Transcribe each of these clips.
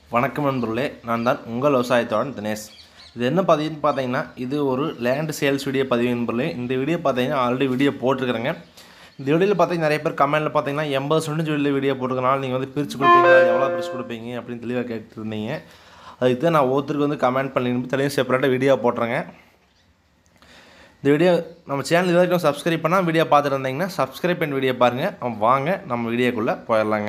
வணக்கம் நண்பர்களே நான் தான் உங்கள் விவசாயத்தோடன் தினேஷ் இது என்ன பதிவுன்னு பார்த்தீங்கன்னா இது ஒரு லேண்ட் சேல்ஸ் வீடியோ பதிவு நண்பர்களே இந்த வீடியோ பார்த்தீங்கன்னா ஆல்ரெடி வீடியோ போட்டிருக்கிறேங்க இந்த வீடியோவில் பார்த்தீங்கன்னா நிறைய பேர் கமெண்ட்டில் பார்த்தீங்கன்னா எண்பது சென்ட் வீடியோ வீடியோ போட்டிருக்கனால நீங்கள் வந்து பிரித்து கொடுப்பீங்க எவ்வளோ பிரித்து கொடுப்பீங்க அப்படின்னு தெளிவாக கேட்டுருந்தீங்க அதுக்கு தான் நான் ஒருத்தருக்கு வந்து கமெண்ட் பண்ணி தெளிவாக செப்பரேட்டாக வீடியோ போட்டுறேங்க இந்த வீடியோ நம்ம சேனல் இது வரைக்கும் சப்ஸ்கிரைப் பண்ணால் வீடியோ பார்த்துட்டு இருந்தீங்கன்னா சப்ஸ்கிரைப் பண்ணி வீடியோ பாருங்கள் வாங்க நம்ம வீடியோக்குள்ளே போயிடலாங்க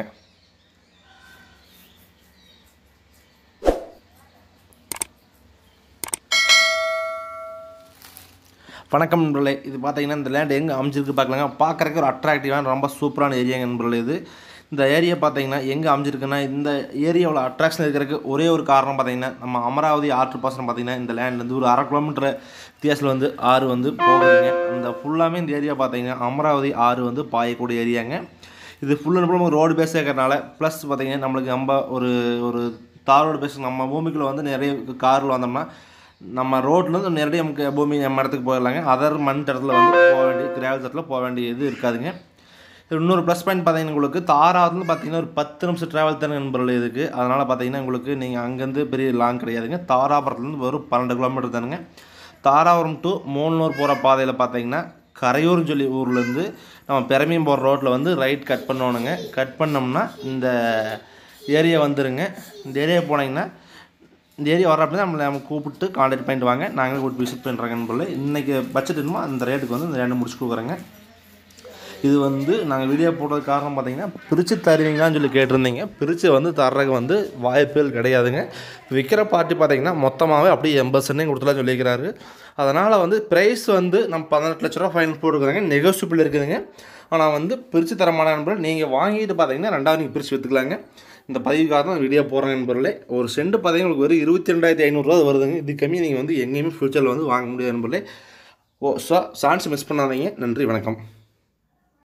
வணக்கம் நண்பர்களே இது பார்த்தீங்கன்னா இந்த லேண்ட் எங்கே அமைஞ்சிருக்கு பார்க்கலாங்க பார்க்குறக்கு ஒரு அட்ராக்டிவான ரொம்ப சூப்பரான ஏரியாங்க நண்பர்களே இது இந்த ஏரியா பார்த்தீங்கன்னா எங்கே அமைஞ்சிருக்குன்னா இந்த ஏரியாவில் அட்ராக்ஷன் இருக்கிறதுக்கு ஒரே ஒரு காரணம் பார்த்தீங்கன்னா நம்ம அமராவதி ஆற்று பாசனம் பார்த்தீங்கன்னா இந்த லேண்ட்லேருந்து ஒரு அரை கிலோமீட்டர் வித்தியாசத்தில் வந்து ஆறு வந்து போகுதுங்க அந்த ஃபுல்லாமே இந்த ஏரியா பார்த்தீங்கன்னா அமராவதி ஆறு வந்து பாயக்கூடிய ஏரியாங்க இது full and full road face இருக்கிறனால ப்ளஸ் பார்த்தீங்கன்னா நம்மளுக்கு ரொம்ப ஒரு ஒரு தார் ரோடு பேஸ் நம்ம பூமிக்குள்ளே வந்து நிறைய காரில் வந்தோம்னா நம்ம ரோட்லேருந்து நேரடியாக நமக்கு பூமி நம்ம இடத்துக்கு போயிடலாங்க அதர் மண் இடத்துல வந்து போக வேண்டிய கிராவல் தட்டில் போக வேண்டிய இது இருக்காதுங்க இன்னொரு ப்ளஸ் பாயிண்ட் பார்த்தீங்கன்னா உங்களுக்கு தாராவதுல பார்த்தீங்கன்னா ஒரு பத்து நிமிஷம் ட்ராவல் தானே நண்பர்கள் இதுக்கு அதனால் பார்த்தீங்கன்னா உங்களுக்கு நீங்கள் அங்கேருந்து பெரிய லாங் கிடையாதுங்க தாராபுரத்துலேருந்து வெறும் பன்னெண்டு கிலோமீட்டர் தானுங்க தாராபுரம் டு மூணூர் போகிற பாதையில் பார்த்தீங்கன்னா கரையூர்னு சொல்லி ஊர்லேருந்து நம்ம பெரமியம் போகிற ரோட்டில் வந்து ரைட் கட் பண்ணணுங்க கட் பண்ணோம்னா இந்த ஏரியா வந்துருங்க இந்த ஏரியா போனீங்கன்னா இந்த ஏரியா வர்றப்ப நம்மளை நம்ம கூப்பிட்டு கான்டாக்ட் பண்ணிட்டு வாங்க நாங்களே கூப்பிட்டு விசிட் பண்ணுறாங்க நண்பர்களே இன்றைக்கி பட்ஜெட் என்னமோ அந்த ரேட்டுக்கு வந்து இந்த ரேண்டு முடிச்சு கொடுக்குறேங்க இது வந்து நாங்கள் வீடியோ போடுறது காரணம் பார்த்தீங்கன்னா பிரித்து தருவீங்களான்னு சொல்லி கேட்டிருந்தீங்க பிரித்து வந்து தர்றதுக்கு வந்து வாய்ப்புகள் கிடையாதுங்க விற்கிற பார்ட்டி பார்த்தீங்கன்னா மொத்தமாகவே அப்படியே எண்பது சென்னையும் கொடுத்துலாம் சொல்லியிருக்கிறாரு அதனால் வந்து ப்ரைஸ் வந்து நம்ம பதினெட்டு லட்ச ரூபா ஃபைனல் போட்டுருக்குறாங்க நெகோசியபிள் இருக்குதுங்க ஆனால் வந்து பிரித்து தரமான நண்பர்கள் நீங்கள் வாங்கிட்டு பார்த்தீங்கன்னா ரெண்டாவது நீங்கள் பிரித்து விற்றுக்கலாங்க இந்த பதிவுக்காக தான் வீடியோ போடுறேன் நண்பர்களே ஒரு சென்ட் பார்த்தீங்கன்னா உங்களுக்கு வெறும் இருபத்தி ரெண்டாயிரத்தி ஐநூறுரூவா வருதுங்க இது கம்மி நீங்கள் வந்து எங்கேயுமே ஃப்யூச்சரில் வந்து வாங்க முடியாது நண்பர்களே ஓ ஸோ சான்ஸ் மிஸ் பண்ணாதீங்க நன்றி வணக்கம்